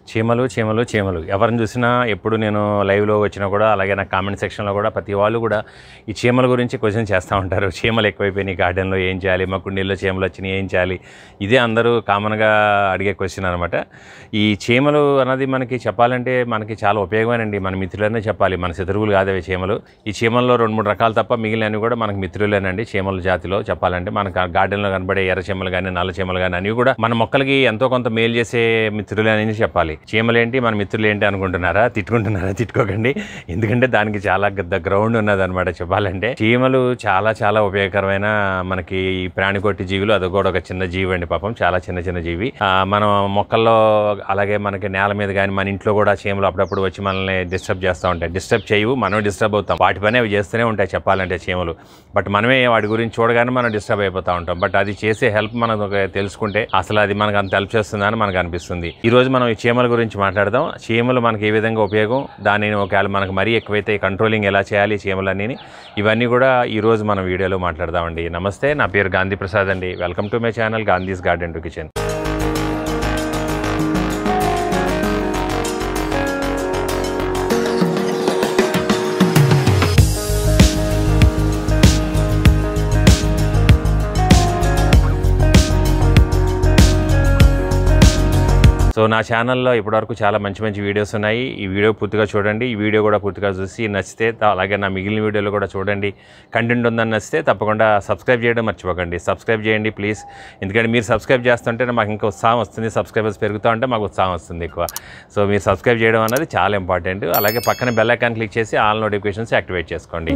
చీమలు చీమలు చీమలు ఎవరిని చూసినా ఎప్పుడు నేను లైవ్లో వచ్చినా కూడా అలాగే నా కామెంట్ సెక్షన్లో కూడా ప్రతి వాళ్ళు కూడా ఈ చీమల గురించి క్వశ్చన్ చేస్తూ ఉంటారు చీమలు ఎక్కువైపోయినాయి గార్డెన్లో ఏం చేయాలి మా కుండీల్లో చీమలు వచ్చినాయి ఏం చేయాలి ఇదే అందరూ కామన్గా అడిగే క్వశ్చన్ అనమాట ఈ చీమలు అన్నది మనకి చెప్పాలంటే మనకి చాలా ఉపయోగమేనండి మన మిత్రులనే చెప్పాలి మన శత్రువులు కాదవి చీమలు ఈ చీమల్లో రెండు మూడు రకాలు తప్ప మిగిలినవి కూడా మనకి మిత్రులేనండి చీమల జాతిలో చెప్పాలంటే మనకు గార్డెన్లో కనబడే ఎర్ర చీమలు కానీ నల్ల చీమలు కానీ అవి కూడా మన మొక్కలకి ఎంతో కొంత మేలు చేసే మిత్రులే అని చెప్పాలి చీమలేంటి మన మిత్రులు ఏంటి అనుకుంటున్నారా తిట్టుకుంటున్నారా తిట్టుకోకండి ఎందుకంటే దానికి చాలా పెద్ద గ్రౌండ్ ఉన్నది అనమాట చెప్పాలంటే చీమలు చాలా చాలా ఉపయోగకరమైన మనకి ఈ ప్రాణికొట్టి జీవులు అది కూడా ఒక చిన్న జీవి అండి పాపం చాలా చిన్న చిన్న జీవి ఆ, మనం మొక్కల్లో అలాగే మనకి నేల మీద కానీ మన ఇంట్లో కూడా చీమలు అప్పుడప్పుడు వచ్చి మనల్ని డిస్టర్బ్ చేస్తూ ఉంటాయి డిస్టర్బ్ చేయవు మనం డిస్టర్బ్ అవుతాం వాటి పని అవి చేస్తూనే ఉంటాయి చెప్పాలంటే చీమలు బట్ మనమే వాటి గురించి చూడగానే మనం డిస్టర్బ్ అయిపోతూ ఉంటాం బట్ అది చేసే హెల్ప్ మనం ఒక తెలుసుకుంటే అసలు అది మనకు అంత హెల్ప్ చేస్తుందని మనకు అనిపిస్తుంది ఈ రోజు మనం ఈ చీమల గురించి మాట్లాడదాం చీమలు మనకి ఏ విధంగా ఉపయోగం దానిని ఒకవేళ మనకు మరీ ఎక్కువైతే కంట్రోలింగ్ ఎలా చేయాలి చీమలన్నీ ఇవన్నీ కూడా ఈ రోజు మనం వీడియోలో మాట్లాడదామండి నమస్తే నా పేరు గాంధీ ప్రసాద్ అండి welcome to my channel Gandhi's garden to kitchen so నా ఛానల్లో ఇప్పటివరకు చాలా మంచి మంచి వీడియోస్ ఉన్నాయి ఈ వీడియో పూర్తిగా చూడండి ఈ వీడియో కూడా పూర్తిగా చూసి నచ్చితే త- అలాగే నా మిగిలిన వీడియోలు కూడా చూడండి కంటెంట్ ఉందని నచ్చితే తప్పకుండా సబ్స్క్రైబ్ చేయడం మర్చిపోకండి సబ్స్క్రైబ్ చేయండి ప్లీజ్ ఎందుకంటే మీరు సబ్స్క్రైబ్ చేస్తుంటే మాకు ఇంకా ఉత్సాహం వస్తుంది సబ్స్క్రైబర్స్ పెరుగుతూ ఉంటే మాకు ఉత్సాహం వస్తుంది ఎక్కువ సో మీరు సబ్స్క్రైబ్ చేయడం అనేది చాలా ఇంపార్టెంట్ అలాగే పక్కన బెల్ ఐకాన్ క్లిక్ చేసి ఆల్ నోటిఫికేషన్స్ యాక్టివేట్ చేసుకోండి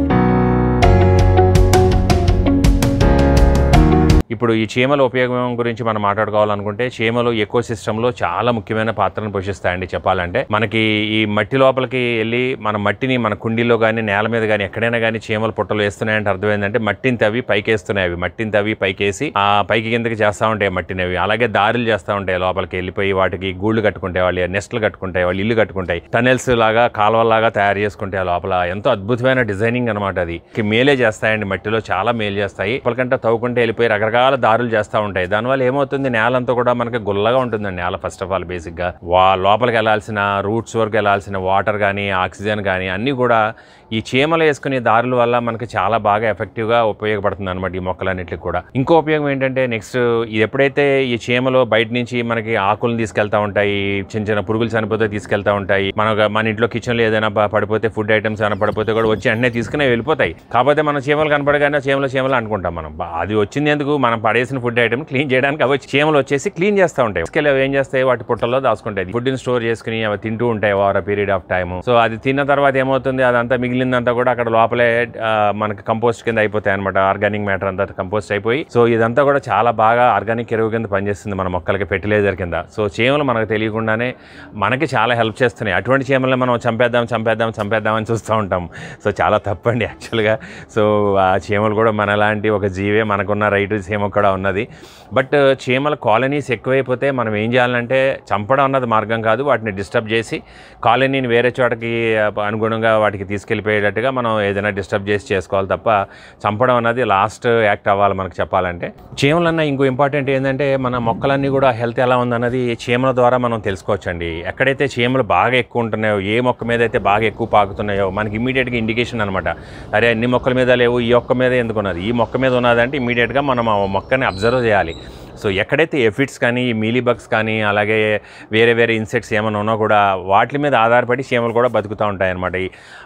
ఇప్పుడు ఈ చీమల ఉపయోగం గురించి మనం మాట్లాడుకోవాలనుకుంటే చీమలు ఎకో సిస్టంలో చాలా ముఖ్యమైన పాత్రను పోషిస్తాయండి చెప్పాలంటే మనకి ఈ మట్టి లోపలికి వెళ్ళి మన మట్టిని మన కుండీలో కానీ నేల మీద కానీ ఎక్కడైనా కానీ చీమలు పుట్టలు వేస్తున్నాయంటే అర్థం ఏంటంటే మట్టిని తవ్వి పైకి వేస్తున్నాయి అవి మట్టిని తవ్వి పైకేసి ఆ పైకి కిందకి చేస్తూ ఉంటాయి మట్టిని అవి అలాగే దారులు చేస్తూ ఉంటాయి లోపలికి వెళ్ళిపోయి వాటికి గూళ్ళు కట్టుకుంటాయి వాళ్ళు నెస్ట్లు కట్టుకుంటాయి వాళ్ళు ఇల్లు కట్టుకుంటాయి టనెల్స్ లాగా కాలువలాగా తయారు చేసుకుంటాయి ఆ లోపల ఎంతో అద్భుతమైన డిజైనింగ్ అనమాట అది కి మేలే చేస్తాయండి మట్టిలో చాలా మేలు చేస్తాయి ఇప్పటికంటే తవ్వుకుంటే వెళ్ళిపోయి రకరకాల దారులు చేస్తూ ఉంటాయి దానివల్ల ఏమవుతుంది నేలంతా కూడా మనకి గుల్లగా ఉంటుందండి నేల ఫస్ట్ ఆఫ్ ఆల్ బేసిక్గా వా లోపలికి వెళ్ళాల్సిన రూట్స్ వరకు వెళ్ళాల్సిన వాటర్ కానీ ఆక్సిజన్ కానీ అన్నీ కూడా ఈ చీమలు వేసుకునే దారుల వల్ల మనకి చాలా బాగా ఎఫెక్టివ్గా ఉపయోగపడుతుంది అనమాట ఈ మొక్కలన్నిటికి కూడా ఇంకో ఉపయోగం ఏంటంటే నెక్స్ట్ ఇది ఎప్పుడైతే ఈ చీమలు బయట నుంచి మనకి ఆకులను తీసుకెళ్తా ఉంటాయి చిన్న చిన్న పురుగులు చనిపోతే తీసుకెళ్తా ఉంటాయి మన మన ఇంట్లో కిచెన్లో ఏదైనా ప- పడిపోతే ఫుడ్ ఐటమ్స్ ఏమైనా పడిపోతే కూడా వచ్చి వెంటనే తీసుకుని వెళ్ళిపోతాయి కాకపోతే మన చీమలు కనపడగానే చీమలు చీమలు అనుకుంటాం మనం బా- అది వచ్చింది ఎందుకు మనం పడేసిన ఫుడ్ ఐటమ్ క్లీన్ చేయడానికి అవి వచ్చి చీమలు వచ్చేసి క్లీన్ చేస్తూ ఉంటాయి తీసుకెళ్ళి అవి ఏం చేస్తాయి వాటి పుట్టల్లో దాచుకుంటాయి ఫుడ్ ని స్టోర్ చేసుకుని అవి తింటూ ఉంటాయి over period of time so అది తిన్న తర్వాత ఏమవుతుంది అదంతా మిగిలిందంతా కూడా అక్కడ లోపలే ఆ, మనకి కంపోస్ట్ కింద అయిపోతాయి అనమాట ఆర్గానిక్ మ్యాటర్ అంతా కంపోస్ట్ అయిపోయి సో ఇదంతా కూడా చాలా బాగా ఆర్గానిక్ ఎరువు కింద పనిచేస్తుంది మన మొక్కలకి ఫెర్టిలైజర్ కింద సో చీమలు మనకు తెలియకుండానే మనకి చాలా హెల్ప్ చేస్తున్నాయి అటువంటి చీమల్ని మనం చంపేద్దాం చంపేద్దాం చంపేద్దాం అని చూస్తూ ఉంటాం సో చాలా తప్పండి యాక్చువల్గా సో ఆ చీమలు కూడా మనలాంటి ఒక జీవే మనకున్న రైతు చీమ కూడా ఉన్నది బట్ చీమల కాలనీస్ ఎక్కువైపోతే మనం ఏం చేయాలంటే చంపడం అన్నది మార్గం కాదు వాటిని డిస్టర్బ్ చేసి కాలనీని వేరే చోటకి ఆ, అనుగుణంగా వాటికి తీసుకెళ్ళిపోయేటట్టుగా మనం ఏదైనా డిస్టర్బ్ చేసి చేసుకోవాలి తప్ప చంపడం అన్నది లాస్ట్ యాక్ట్ అవ్వాలి మనకు చెప్పాలంటే చీమలన్న ఇంకో ఇంపార్టెంట్ ఏంటంటే మన మొక్కలన్నీ కూడా హెల్త్ ఎలా ఉందన్నది చీమల ద్వారా మనం తెలుసుకోవచ్చండి ఎక్కడైతే చీమలు బాగా ఎక్కువ ఉంటున్నాయో ఏ మొక్క మీద అయితే బాగా ఎక్కువ పాకుతున్నాయో మనకి ఇమీడియట్గా ఇండికేషన్ అనమాట అరే అన్ని మొక్కల మీద లేవు ఈ ఒక్క మీద ఎందుకు ఉన్నది ఈ మొక్క మీద ఉన్నదంటే ఇమీడియట్గా మనం ఆ మొక్కని అబ్జర్వ్ చేయాలి సో ఎక్కడైతే ఎఫిడ్స్ కానీ మీలీబగ్స్ కానీ అలాగే వేరే వేరే ఇన్సెక్ట్స్ ఏమైనా ఉన్నా కూడా వాటి మీద ఆధారపడి చీమలు కూడా బతుకుతూ ఉంటాయి అనమాట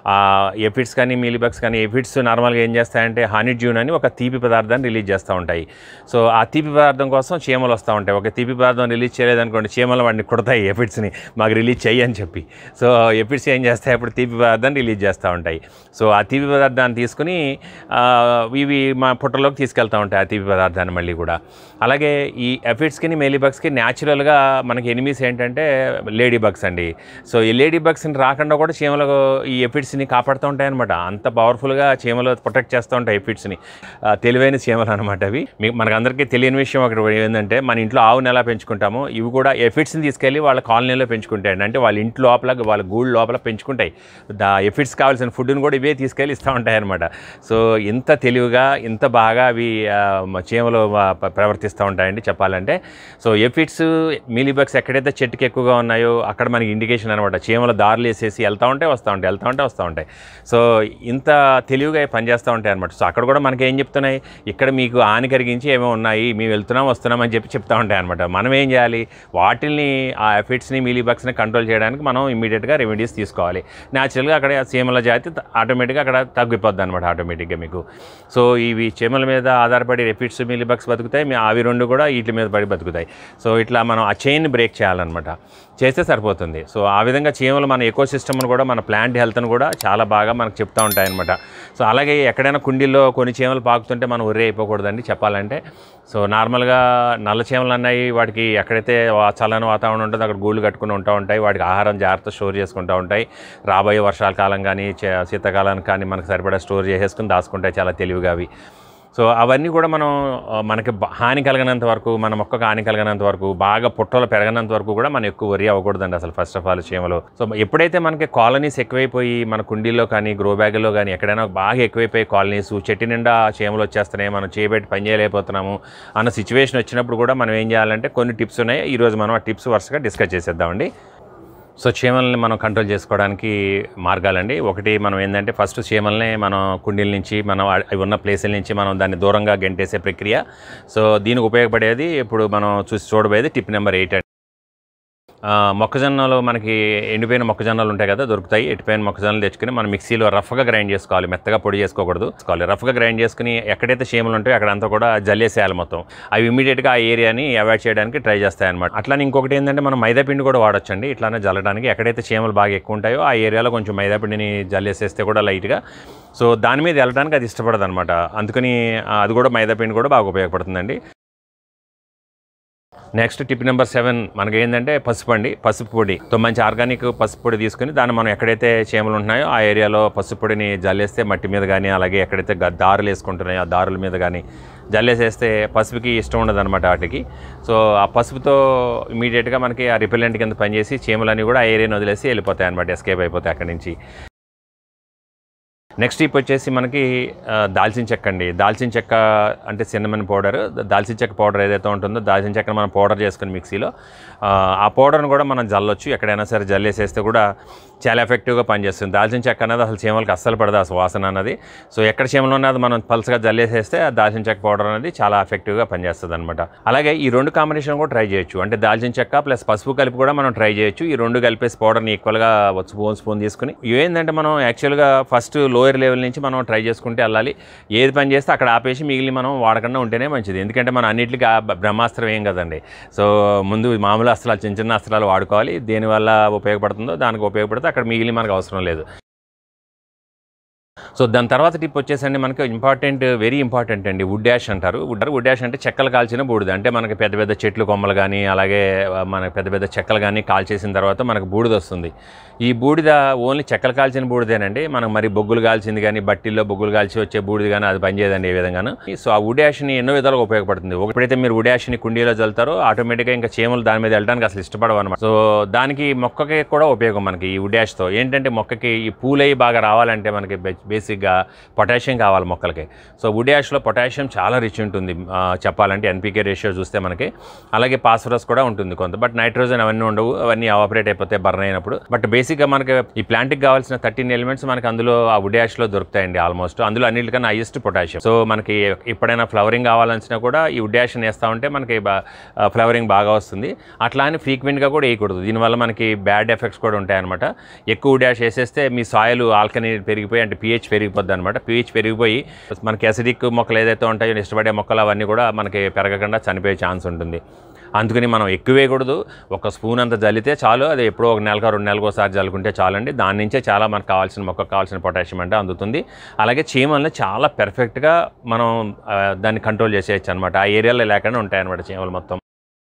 ఎఫిడ్స్ కానీ మీలీబగ్స్ కానీ ఎఫిడ్స్ నార్మల్గా ఏం చేస్తాయంటే హనీ జ్యూన్ అని ఒక తీపి పదార్థాన్ని రిలీజ్ చేస్తూ ఉంటాయి సో ఆ తీపి పదార్థం కోసం చీమలు వస్తూ ఉంటాయి ఒక తీపి పదార్థం రిలీజ్ చేయలేదనుకోండి చీమలు వాడిని కుడతాయి ఎఫిడ్స్ని మాకు రిలీజ్ చెయ్యి అని చెప్పి సో ఎఫిడ్స్ ఏం చేస్తాయి అప్పుడు తీపి పదార్థాన్ని రిలీజ్ చేస్తూ ఉంటాయి సో ఆ తీపి పదార్థాన్ని తీసుకుని ఆ, ఇవి మా పుట్టలోకి తీసుకెళ్తూ ఉంటాయి ఆ తీపి పదార్థాన్ని మళ్ళీ కూడా అలాగే ఈ ఎఫిడ్స్కి మేలీబగ్స్కి న్యాచురల్గా మనకి ఎనిమీస్ ఏంటంటే లేడీ బగ్స్ అండి సో ఈ లేడీ బగ్స్ని రాకుండా కూడా చీమలు ఈ ఎఫిడ్స్ని కాపాడుతూ ఉంటాయి అనమాట అంత పవర్ఫుల్గా చీమలు ప్రొటెక్ట్ చేస్తూ ఉంటాయి ఎఫిడ్స్ని ఆ, తెలివైన చీమలు అనమాట అవి మీకు మనకందరికీ తెలియని విషయం ఒకటి ఏంటంటే మన ఇంట్లో ఆవుని ఎలా పెంచుకుంటామో ఇవి కూడా ఎఫిడ్స్ని తీసుకెళ్ళి వాళ్ళ కాలనీలో పెంచుకుంటాయి అంటే వాళ్ళ ఇంటి లోపల వాళ్ళ గూడు లోపల పెంచుకుంటాయి దా ఎఫిడ్స్ కావాల్సిన ఫుడ్ని కూడా ఇవే తీసుకెళ్ళి ఇస్తూ ఉంటాయి అనమాట సో ఇంత తెలివిగా ఇంత బాగా అవి ఆ, మ- చీమలు ఆ, ప- ప్రవర్తిస్తూ ఉంటాయండి ఉంటాయండి చెప్పాలంటే సో ఎఫిడ్స్ మీలీబగ్స్ ఎక్కడైతే చెట్టుకి ఎక్కువగా ఉన్నాయో అక్కడ మనకి ఇండికేషన్ అనమాట చీమల దారులు వేసేసి వెళ్తూ ఉంటాయి వస్తూ ఉంటాయి వెళ్తూ ఉంటే వస్తూ ఉంటాయి సో ఇంత తెలివిగా పనిచేస్తూ ఉంటాయి అనమాట సో అక్కడ కూడా మనకి ఏం చెప్తున్నాయి ఇక్కడ మీకు హాని కలిగించి ఏమో ఉన్నాయి మేము వెళ్తున్నాం వస్తున్నాం అని చెప్పి చెప్తూ ఉంటాయి అనమాట మనం ఏం చేయాలి వాటిల్ని ఆ ఎఫిడ్స్ని మీలీబగ్స్ని కంట్రోల్ చేయడానికి మనం ఇమీడియట్గా రెమెడీస్ తీసుకోవాలి న్యాచురల్గా అక్కడ చీమల జాతి ఆటోమేటిక్గా అక్కడ తగ్గిపోద్ది అనమాట ఆటోమేటిక్గా మీకు సో ఇవి చీమల మీద ఆధారపడి ఎఫిడ్స్ మీలీబగ్స్ బతుకుతాయి మీ అవి రెండు కూడా వీటి మీద పడి బతుకుతాయి సో ఇట్లా మనం ఆ చైన్ బ్రేక్ చేయాలన్నమాట చేస్తే సరిపోతుంది సో ఆ విధంగా చీమలు మన ఎకో సిస్టమ్ను కూడా మన ప్లాంట్ హెల్త్ను కూడా చాలా బాగా మనకు చెప్తూ ఉంటాయన్నమాట సో అలాగే ఎక్కడైనా కుండీల్లో కొన్ని చీమలు పాకుతుంటే మనం ఒర్రే అయిపోకూడదండి చెప్పాలంటే సో నార్మల్గా నల్ల చీమలు అన్నాయి వాటికి ఎక్కడైతే వా- చల్లని వాతావరణం ఉంటుందో అక్కడ గూళ్ళు కట్టుకుని ఉంటూ ఉంటాయి వాటికి ఆహారం జాగ్రత్త స్టోర్ చేసుకుంటూ ఉంటాయి రాబోయే వర్షాల కాలం కానీ చే- శీతాకాలానికి కానీ మనకు సరిపడా స్టోర్ చేసేసుకుని దాచుకుంటాయి చాలా తెలివిగా అవి సో అవన్నీ కూడా మనం ఆ, మనకి బ- హాని కలిగినంత వరకు మన మొక్కకు హాని కలిగినంత వరకు బాగా పుట్టలు పెరగనంత వరకు కూడా మనం ఎక్కువ వరి అవ్వకూడదండి అసలు ఫస్ట్ ఆఫ్ ఆల్ చీమలు సో ఎప్పుడైతే మనకి కాలనీస్ ఎక్కువైపోయి మన కుండీల్లో కానీ గ్రో బ్యాగుల్లో కానీ ఎక్కడైనా బాగా ఎక్కువైపోయి కాలనీస్ చెట్టు నిండా చీమలు వచ్చేస్తున్నాయి మనం చేయబెట్టి పని చేయలేకపోతున్నాము అన్న సిచ్యువేషన్ వచ్చినప్పుడు కూడా మనం ఏం చేయాలంటే కొన్ని టిప్స్ ఉన్నాయి ఈరోజు మనం ఆ టిప్స్ వరుసగా డిస్కస్ చేసేద్దామండి సో చీమల్ని మనం కంట్రోల్ చేసుకోవడానికి మార్గాలండి ఒకటి మనం ఏంటంటే ఫస్ట్ చీమల్ని మనం కుండీల నుంచి మనం అ- అవి ఉన్న ప్లేసుల నుంచి మనం దాన్ని దూరంగా గెంటేసే ప్రక్రియ సో దీనికి ఉపయోగపడేది ఇప్పుడు మనం చూసి చూడబోయేది టిప్ నెంబర్ ఎయిట్ అండి ఆ, మొక్కజొన్నలు మనకి ఎండిపోయిన మొక్కజొన్నలు ఉంటాయి కదా దొరుకుతాయి ఎండిపోయిన మొక్కజొన్నలు తెచ్చుకుని మనం మిక్సీలో రఫ్గా గ్రైండ్ చేసుకోవాలి మెత్తగా పొడి చేసుకోకూడదు చేసుకోవాలి రఫ్గా గ్రైండ్ చేసుకుని ఎక్కడైతే చీమలు ఉంటాయో అక్కడంతా కూడా జల్లేసేయాలి మొత్తం అవి ఇమీడియట్గా ఆ ఏరియాని అవాయిడ్ చేయడానికి ట్రై చేస్తాయి అనమాట అట్లానే ఇంకొకటి ఏంటంటే మనం మైదా పిండి కూడా వాడొచ్చండి ఇట్లానే జల్లడానికి ఎక్కడైతే చీమలు బాగా ఎక్కువ ఉంటాయో ఆ ఏరియాలో కొంచెం మైదా పిండిని జల్లేసేస్తే కూడా లైట్గా సో దాని మీద వెళ్ళడానికి అది ఇష్టపడదు అనమాట అందుకని ఆ, అది కూడా మైదా పిండి కూడా బాగా ఉపయోగపడుతుందండి నెక్స్ట్ టిప్ నెంబర్ సెవెన్ మనకి ఏంటంటే పసుపు అండి పసుపు పొడి తో మంచి ఆర్గానిక్ పసుపు పొడి తీసుకుని దాన్ని మనం ఎక్కడైతే చీమలు ఉంటున్నాయో ఆ ఏరియాలో పసుపు పొడిని జల్లేస్తే మట్టి మీద కానీ అలాగే ఎక్కడైతే గ- దారులు వేసుకుంటున్నాయో ఆ దారుల మీద కానీ జల్లేసేస్తే పసుపుకి ఇష్టం ఉండదు అనమాట వాటికి సో ఆ పసుపుతో ఇమీడియట్గా మనకి ఆ రిపెలెంట్ కింద పనిచేసి చీమలన్నీ కూడా ఆ ఏరియాని వదిలేసి వెళ్ళిపోతాయి అనమాట ఎస్కేప్ అయిపోతాయి అక్కడి నుంచి నెక్స్ట్ టిప్ వచ్చేసి మనకి ఆ, దాల్చిన చెక్క అండి దాల్చిన చెక్క అంటే సిన్నమన్ పౌడర్ దాల్చిన చెక్క పౌడర్ ఏదైతే ఉంటుందో దాల్చిన చెక్కను మనం పౌడర్ చేసుకుని మిక్సీలో ఆ, ఆ పౌడర్ని కూడా మనం జల్లొచ్చు ఎక్కడైనా సరే జల్లేసేస్తే కూడా చాలా ఎఫెక్టివ్గా పనిచేస్తుంది దాల్చిన చెక్క అనేది అసలు చీమలకి అస్సలు పడదు అసలు వాసన అన్నది సో ఎక్కడ చీమలు ఉన్నది మనం పల్సగా జల్లేసేస్తే ఆ దాల్చిన చెక్క పౌడర్ అనేది చాలా ఎఫెక్టివ్గా పనిచేస్తుంది అనమాట అలాగే ఈ రెండు కాంబినేషన్ కూడా ట్రై చేయొచ్చు అంటే దాల్చిన చెక్క ప్లస్ పసుపు కలిపి కూడా మనం ట్రై చేయొచ్చు ఈ రెండు కలిపేసి పౌడర్ని ఈక్వల్గా స్పూన్ స్పూన్ తీసుకుని ఏంటంటే మనం యాక్చువల్గా ఫస్ట్ లోయర్ లెవెల్ నుంచి మనం ట్రై చేసుకుంటే వెళ్ళాలి ఏది పని చేస్తే అక్కడ ఆపేసి మిగిలిన మనం వాడకుండా ఉంటేనే మంచిది ఎందుకంటే మనం అన్నింటికి ఆ బ- బ్రహ్మాస్త్రం ఏం కదండి సో ముందు మామూలు అస్త్రాలు చిన్న చిన్న అస్త్రాలు వాడుకోవాలి దేనివల్ల ఉపయోగపడుతుందో దానికి ఉపయోగపడితే అక్కడ మిగిలి మనకు అవసరం లేదు సో దాని తర్వాత టిప్ వచ్చేసండి మనకి ఇంపార్టెంట్ వెరీ ఇంపార్టెంట్ అండి వుడ్ డాష్ అంటారు వుడ్ వుడ్ డాష్ అంటే చెక్కలు కాల్చిన బూడిద అంటే మనకి పెద్ద పెద్ద చెట్లు కొమ్మలు కానీ అలాగే ఆ, మనకి పెద్ద పెద్ద చెక్కలు కానీ కాల్చేసిన తర్వాత మనకు బూడిద వస్తుంది ఈ బూడిద ఓన్లీ చెక్కలు కాల్చిన బూడిదేనండి మనం మరి బొగ్గులు కాల్చింది కానీ బట్టిల్లో బొగ్గులు కాల్చి వచ్చే బూడిద కానీ అది పనిచేయదండి ఏ విధంగాను సో ఆ వుడ్ యాష్ని ఎన్నో విధాలుగా ఉపయోగపడుతుంది ఎప్పుడైతే మీరు వుడ్ యాష్ని కుండీలో చల్లుతారో ఆటోమేటిక్గా ఇంకా చీమలు దాని మీద వెళ్ళడానికి అసలు ఇష్టపడవు అనమాట సో దానికి మొక్కకి కూడా ఉపయోగం మనకి ఈ వుడ్ యాష్తో ఏంటంటే మొక్కకి ఈ పూలై బాగా రావాలంటే మనకి బే- బేసిక్గా పొటాషియం కావాలి మొక్కలకి సో వుడ్ యాష్లో పొటాషియం చాలా రిచ్ ఉంటుంది ఆ, చెప్పాలంటే ఎన్పికే రేషియో చూస్తే మనకి అలాగే పాస్ఫరస్ కూడా ఉంటుంది కొంత బట్ నైట్రోజన్ అవన్నీ ఉండవు అవన్నీ ఆపరేట్ అయిపోతాయి బర్న్ అయినప్పుడు బట్ బేసిక్గా మనకి ఈ ప్లాంట్కి కావాల్సిన థర్టీన్ ఎలిమెంట్స్ మనకి అందులో ఆ వుడ్ యాష్లో దొరుకుతాయండి ఆల్మోస్ట్ అందులో అన్నిటికన్నా హైయెస్ట్ పొటాషియం సో మనకి ఎప్పుడైనా ఫ్లవరింగ్ కావాలనిసినా కూడా ఈ వుడ్ యాష్ని వేస్తూ ఉంటే మనకి ఫ్లవరింగ్ బాగా వస్తుంది అట్లా అని ఫ్రీక్వెంట్గా కూడా వేయకూడదు దీనివల్ల మనకి బ్యాడ్ ఎఫెక్ట్స్ కూడా ఉంటాయి అనమాట ఎక్కువ డాష్ వేసేస్తే మీ సాయిల్ ఆల్కనీ పెరిగిపోయి అంటే పిహెచ్ పెరిగిపోద్ది అనమాట పిహెచ్ పెరిగిపోయి మనకి అసిడిక్ మొక్కలు ఏదైతే ఉంటాయో ఇష్టపడే మొక్కలు అవన్నీ కూడా మనకి పెరగకుండా చనిపోయే ఛాన్స్ ఉంటుంది అందుకని మనం ఎక్కువ వేయకూడదు ఒక స్పూన్ అంత జల్లితే చాలు అది ఎప్పుడో ఒక నెలకు రెండు నెలలకు ఒకసారి జల్లుకుంటే చాలండి దాని నుంచే చాలా మనకు కావాల్సిన మొక్కకు కావాల్సిన పొటాషియం అంటే అందుతుంది అలాగే చీమల్ని చాలా పెర్ఫెక్ట్గా మనం ఆ, దాన్ని కంట్రోల్ చేసేయచ్చు అనమాట ఆ ఏరియాలో లేకుండా ఉంటాయి అనమాట చీమలు మొత్తం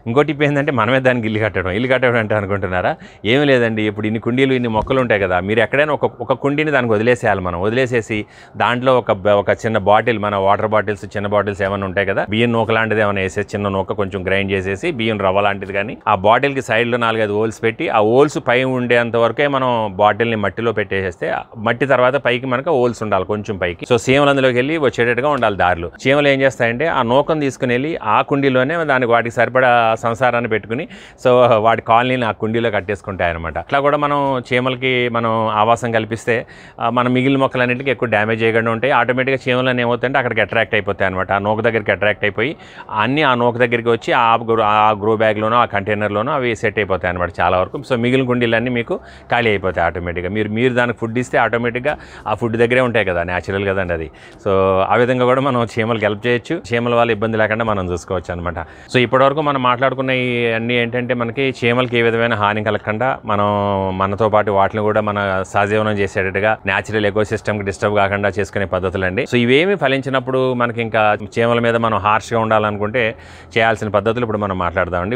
ఇంకో టిప్ ఏంటంటే మనమే దానికి ఇల్లు కట్టడం ఇల్లు కట్టడం అంటే అనుకుంటున్నారా ఏమీ లేదండి ఇప్పుడు ఇన్ని కుండీలు ఇన్ని మొక్కలు ఉంటాయి కదా మీరు ఎక్కడైనా ఒక ఒక కుండీని దానికి వదిలేసేయాలి మనం వదిలేసేసి దాంట్లో ఒక బ- ఒక చిన్న బాటిల్ మన వాటర్ బాటిల్స్ చిన్న బాటిల్స్ ఏమైనా ఉంటాయి కదా బియ్యం నూక లాంటిది ఏమైనా వేసేసి చిన్న నూక కొంచెం గ్రైండ్ చేసేసి బియ్యం రవ్వ లాంటిది కానీ ఆ బాటిల్కి సైడ్లో నాలుగైదు హోల్స్ పెట్టి ఆ హోల్స్ పై ఉండేంత వరకే మనం బాటిల్ని మట్టిలో పెట్టేసేస్తే ఆ మట్టి తర్వాత పైకి మనకు హోల్స్ ఉండాలి కొంచెం పైకి సో చీమలు అందులోకి వెళ్ళి వచ్చేటట్టుగా ఉండాలి దారిలో చీమలు ఏం చేస్తాయంటే ఆ నూకను తీసుకుని వెళ్ళి ఆ కుండీలోనే దానికి వాటికి సరిపడా సంసారాన్ని పెట్టుకుని సో వాటి కాలనీని ఆ కుండీలో కట్టేసుకుంటాయి అనమాట అట్లా కూడా మనం చీమలకి మనం ఆవాసం కల్పిస్తే ఆ, మన మిగిలిన మొక్కలన్నింటికి ఎక్కువ డ్యామేజ్ చేయకుండా ఉంటాయి ఆటోమేటిక్గా చీమలు అని ఏమవుతాయంటే అక్కడికి అట్రాక్ట్ అయిపోతాయి అనమాట ఆ నూక దగ్గరికి అట్రాక్ట్ అయిపోయి అన్నీ ఆ నూక దగ్గరికి వచ్చి ఆ గ్రో ఆ గ్రో బ్యాగ్లోనో ఆ కంటైనర్లోనో అవి సెట్ అయిపోతాయి అనమాట చాలా వరకు సో మిగిలిన కుండీలన్నీ మీకు ఖాళీ అయిపోతాయి ఆటోమేటిక్గా మీరు మీరు దానికి ఫుడ్ ఇస్తే ఆటోమేటిక్గా ఆ ఫుడ్ దగ్గరే ఉంటాయి కదా న్యాచురల్ కదండి అది సో ఆ విధంగా కూడా మనం చీమలకు హెల్ప్ చేయొచ్చు చీమల వల్ల ఇబ్బంది లేకుండా మనం చూసుకోవచ్చు అనమాట సో ఇప్పటివరకు మనం మాట్లాడుకున్న ఈ అన్నీ ఏంటంటే మనకి చీమలకి ఏ విధమైన హాని కలగకుండా మనం మనతో పాటు వాటిని కూడా మన సహజీవనం చేసేటట్టుగా న్యాచురల్ ఎకో సిస్టమ్కి డిస్టర్బ్ కాకుండా చేసుకునే పద్ధతులు అండి సో ఇవేమి ఫలించినప్పుడు మనకి ఇంకా చీమల మీద మనం హార్ష్గా ఉండాలనుకుంటే చేయాల్సిన పద్ధతులు ఇప్పుడు మనం మాట్లాడదామండి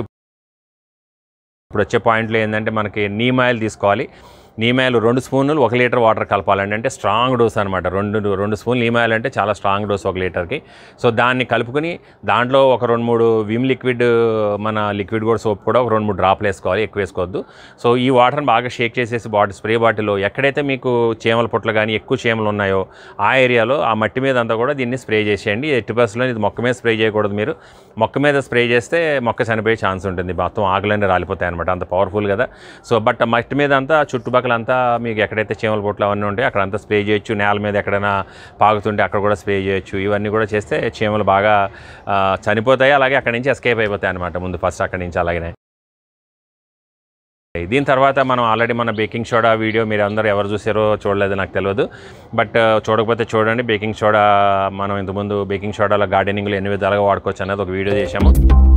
ఇప్పుడు వచ్చే పాయింట్లు ఏంటంటే మనకి నీమ్ ఆయిల్ తీసుకోవాలి నీమ్ ఆయిల్ రెండు స్పూన్లు ఒక లీటర్ వాటర్ కలపాలండి అంటే స్ట్రాంగ్ డోస్ అనమాట రెండు రెండు స్పూన్లు నీమ్ ఆయిల్ అంటే చాలా స్ట్రాంగ్ డోస్ ఒక లీటర్కి సో దాన్ని కలుపుకొని దాంట్లో ఒక రెండు మూడు విమ్ లిక్విడ్ మన లిక్విడ్ కూడా సోప్ కూడా ఒక రెండు మూడు డ్రాప్లు వేసుకోవాలి ఎక్కువ వేసుకోవద్దు సో ఈ వాటర్ని బాగా షేక్ చేసేసి బాటిల్ స్ప్రే బాటిల్లో ఎక్కడైతే మీకు చీమల పుట్లు కానీ ఎక్కువ చీమలు ఉన్నాయో ఆ ఏరియాలో ఆ మట్టి మీద అంతా కూడా దీన్ని స్ప్రే చేసేయండి ఎట్టి బస్సులో ఇది మొక్క మీద స్ప్రే చేయకూడదు మీరు మొక్క మీద స్ప్రే చేస్తే మొక్క చనిపోయే ఛాన్స్ ఉంటుంది మొత్తం ఆకులన్నీ రాలిపోతాయి అనమాట అంత పవర్ఫుల్ కదా సో బట్ ఆ మట్టి మీద అంతా చుట్టుపక్కల అంతా మీకు ఎక్కడైతే చీమల పొట్లు అవన్నీ ఉంటాయి అక్కడ అంతా స్ప్రే చేయొచ్చు నేల మీద ఎక్కడైనా పాకుతుంటే అక్కడ కూడా స్ప్రే చేయొచ్చు ఇవన్నీ కూడా చేస్తే చీమలు బాగా ఆ, చనిపోతాయి అలాగే అక్కడి నుంచి ఎస్కేప్ అయిపోతాయి అనమాట ముందు ఫస్ట్ అక్కడి నుంచి అలాగనే దీని తర్వాత మనం ఆల్రెడీ మన బేకింగ్ సోడా వీడియో మీరు అందరూ ఎవరు చూసారో చూడలేదు నాకు తెలియదు బట్ చూడకపోతే చూడండి బేకింగ్ సోడా మనం ఇంతకుముందు బేకింగ్ సోడాలో గార్డెనింగ్లో ఎన్ని విధాలుగా వాడుకోవచ్చు అనేది ఒక వీడియో చేశాము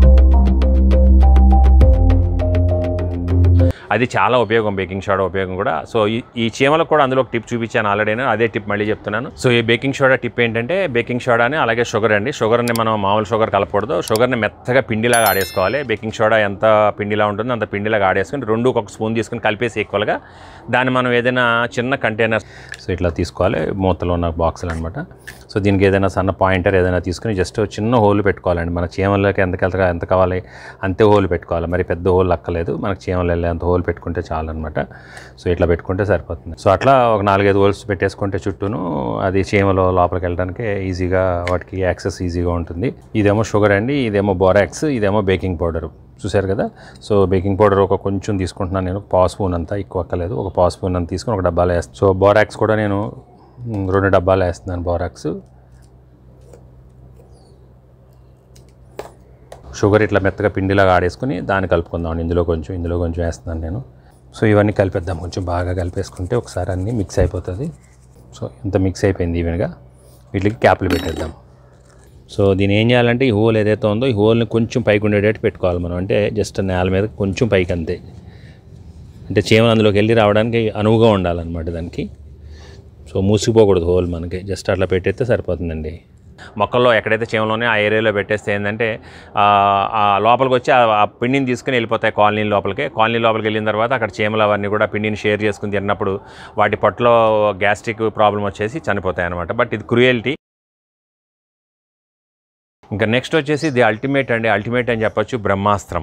అది చాలా ఉపయోగం బేకింగ్ సోడా ఉపయోగం కూడా సో ఈ ఈ చీమలకు కూడా అందులో ఒక టిప్ చూపించాను ఆల్రెడీ నేను అదే టిప్ మళ్ళీ చెప్తున్నాను సో ఈ బేకింగ్ సోడా టిప్ ఏంటంటే బేకింగ్ సోడాని అలాగే షుగర్ అండి షుగర్ని మనం మామూలు షుగర్ కలపకూడదు షుగర్ని మెత్తగా పిండిలాగా ఆడేసుకోవాలి బేకింగ్ సోడా ఎంత పిండిలా ఉంటుందో అంత పిండిలాగా ఆడేసుకుని రెండు ఒక స్పూన్ తీసుకుని కలిపేసి ఈక్వల్గా దాన్ని మనం ఏదైనా చిన్న కంటైనర్ సో ఇట్లా తీసుకోవాలి మూతలో ఉన్న బాక్సులు అనమాట సో దీనికి ఏదైనా సన్న పాయింటర్ ఏదైనా తీసుకుని జస్ట్ చిన్న హోల్ పెట్టుకోవాలండి మన చీమలకి ఎంత ఎంత ఎంత కావాలి అంతే హోల్ పెట్టుకోవాలి మరి పెద్ద హోల్ అక్కలేదు మనకి చీమలు వెళ్ళే అంత హోల్ పెట్టుకుంటే చాలన్నమాట సో ఇట్లా పెట్టుకుంటే సరిపోతుంది సో అట్లా ఒక నాలుగైదు హోల్స్ పెట్టేసుకుంటే చుట్టూను అది చీమలో లోపలికి వెళ్ళడానికి ఈజీగా వాటికి యాక్సెస్ ఈజీగా ఉంటుంది ఇదేమో షుగర్ అండి ఇదేమో బోరాక్స్ ఇదేమో బేకింగ్ పౌడర్ చూశారు కదా సో బేకింగ్ పౌడర్ ఒక కొంచెం తీసుకుంటున్నాను నేను ఒక పావు స్పూన్ అంతా ఎక్కువ అక్కలేదు ఒక పావు స్పూన్ అంత తీసుకొని ఒక డబ్బాలో వేస్తాను సో బోరాక్స్ కూడా నేను మ్, రెండు డబ్బాలు వేస్తున్నాను బోరాక్స్ షుగర్ ఇట్లా మెత్తగా పిండిలాగా ఆడేసుకుని దాన్ని కలుపుకుందాం ఇందులో కొంచెం ఇందులో కొంచెం వేస్తున్నాను నేను సో ఇవన్నీ కలిపేద్దాం కొంచెం బాగా కలిపేసుకుంటే ఒకసారి అన్నీ మిక్స్ అయిపోతుంది సో ఇంత మిక్స్ అయిపోయింది ఈవెన్గా వీటికి క్యాప్లు పెట్టేద్దాం సో దీని ఏం చేయాలంటే ఈ హోల్ ఏదైతే ఉందో ఈ హోల్ని కొంచెం పైకి ఉండేటట్టు పెట్టుకోవాలి మనం అంటే జస్ట్ నేల మీద కొంచెం పైకి అంతే అంటే చీమలు అందులోకి వెళ్ళి రావడానికి అనువుగా ఉండాలన్నమాట దానికి సో మూసుకుపోకూడదు హోల్ మనకి జస్ట్ అట్లా పెట్టేస్తే సరిపోతుందండి మొక్కల్లో ఎక్కడైతే చీమలు ఉన్నాయో ఆ ఏరియాలో పెట్టేస్తే ఏంటంటే ఆ, ఆ లోపలికి వచ్చి ఆ ఆ పిండిని తీసుకుని వెళ్ళిపోతాయి కాలనీ లోపలికి కాలనీ లోపలికి వెళ్ళిన తర్వాత అక్కడ చీమలు అవన్నీ కూడా పిండిని షేర్ చేసుకుని తిన్నప్పుడు వాటి పొట్టలో గ్యాస్ట్రిక్ ప్రాబ్లం వచ్చేసి చనిపోతాయి అనమాట బట్ ఇది క్రుయల్టీ ఇంకా నెక్స్ట్ వచ్చేసి ది అల్టిమేట్ అండి అల్టిమేట్ అని చెప్పొచ్చు బ్రహ్మాస్త్రం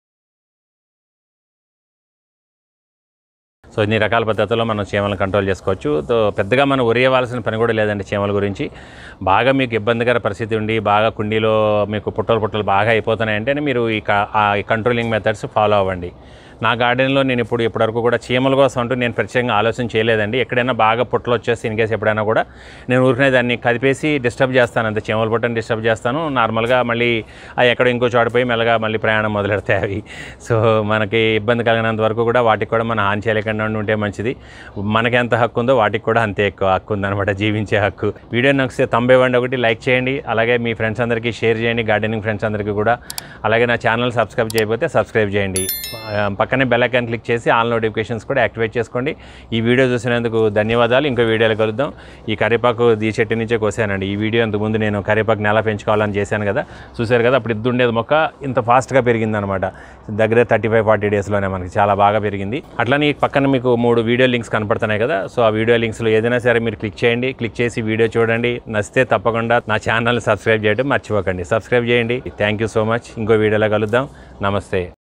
సో ఇన్ని రకాల పద్ధతుల్లో మనం చీమలను కంట్రోల్ చేసుకోవచ్చు తో పెద్దగా మనం ఉరియవలసిన పని కూడా లేదండి చీమల గురించి బాగా మీకు ఇబ్బందికర పరిస్థితి ఉండి బాగా కుండీలో మీకు పుట్టలు పుట్టలు బాగా అయిపోతున్నాయంటే మీరు ఈ క- ఆ కంట్రోలింగ్ మెథడ్స్ ఫాలో అవ్వండి నా గార్డెన్లో నేను ఇప్పుడు ఇప్పటివరకు కూడా చీమల కోసం అంటూ నేను ప్రత్యేకంగా ఆలోచన చేయలేదండి ఎక్కడైనా బాగా పుట్టలు వచ్చేసి ఇన్ కేసు ఎప్పుడైనా కూడా నేను ఊరికనే దాన్ని కదిపేసి డిస్టర్బ్ చేస్తాను అంతే చీమల పుట్టని డిస్టర్బ్ చేస్తాను నార్మల్గా మళ్ళీ అవి ఎక్కడో ఇంకో చోట పోయి మెల్లగా మళ్ళీ ప్రయాణం మొదలెడతాయి అవి సో మనకి ఇబ్బంది కలిగినంత వరకు కూడా వాటికి కూడా మనం హాని చేయలేకుండా ఉంటే మంచిది మనకి ఎంత హక్కు ఉందో వాటికి కూడా అంతే ఎక్కువ హక్కు ఉందన్నమాట జీవించే హక్కు వీడియో నచ్చితే తొంభై వండి ఒకటి లైక్ చేయండి అలాగే మీ ఫ్రెండ్స్ అందరికీ షేర్ చేయండి గార్డెనింగ్ ఫ్రెండ్స్ అందరికీ కూడా అలాగే నా ఛానల్ సబ్స్క్రైబ్ చేయకపోతే సబ్స్క్రైబ్ చేయండి ఆ, పక్కన పక్కనే బెల్ ఐకాన్ క్లిక్ చేసి ఆల్ నోటిఫికేషన్స్ కూడా యాక్టివేట్ చేసుకోండి ఈ వీడియో చూసినందుకు ధన్యవాదాలు ఇంకో వీడియోలో కలుద్దాం ఈ కరివేపాకు ఈ చెట్టు నుంచే కోసానండి ఈ వీడియో ఇంతకుముందు నేను కరివేపాకు నెల పెంచుకోవాలని చేశాను కదా చూశారు కదా అప్పుడు ఇది ఉండేది మొక్క ఇంత ఫాస్ట్గా పెరిగిందనమాట దగ్గర థర్టీ ఫైవ్ ఫార్టీ డేస్లోనే మనకి చాలా బాగా పెరిగింది అట్లనే ఈ పక్కన మీకు మూడు వీడియో లింక్స్ కనపడుతున్నాయి కదా సో ఆ వీడియో లింక్స్లో ఏదైనా సరే మీరు క్లిక్ చేయండి క్లిక్ చేసి వీడియో చూడండి నచ్చితే తప్పకుండా నా ఛానల్ని సబ్స్క్రైబ్ చేయడం మర్చిపోకండి సబ్స్క్రైబ్ చేయండి థ్యాంక్ యూ సో మచ్ ఇంకో వీడియోలో కలుద్దాం నమస్తే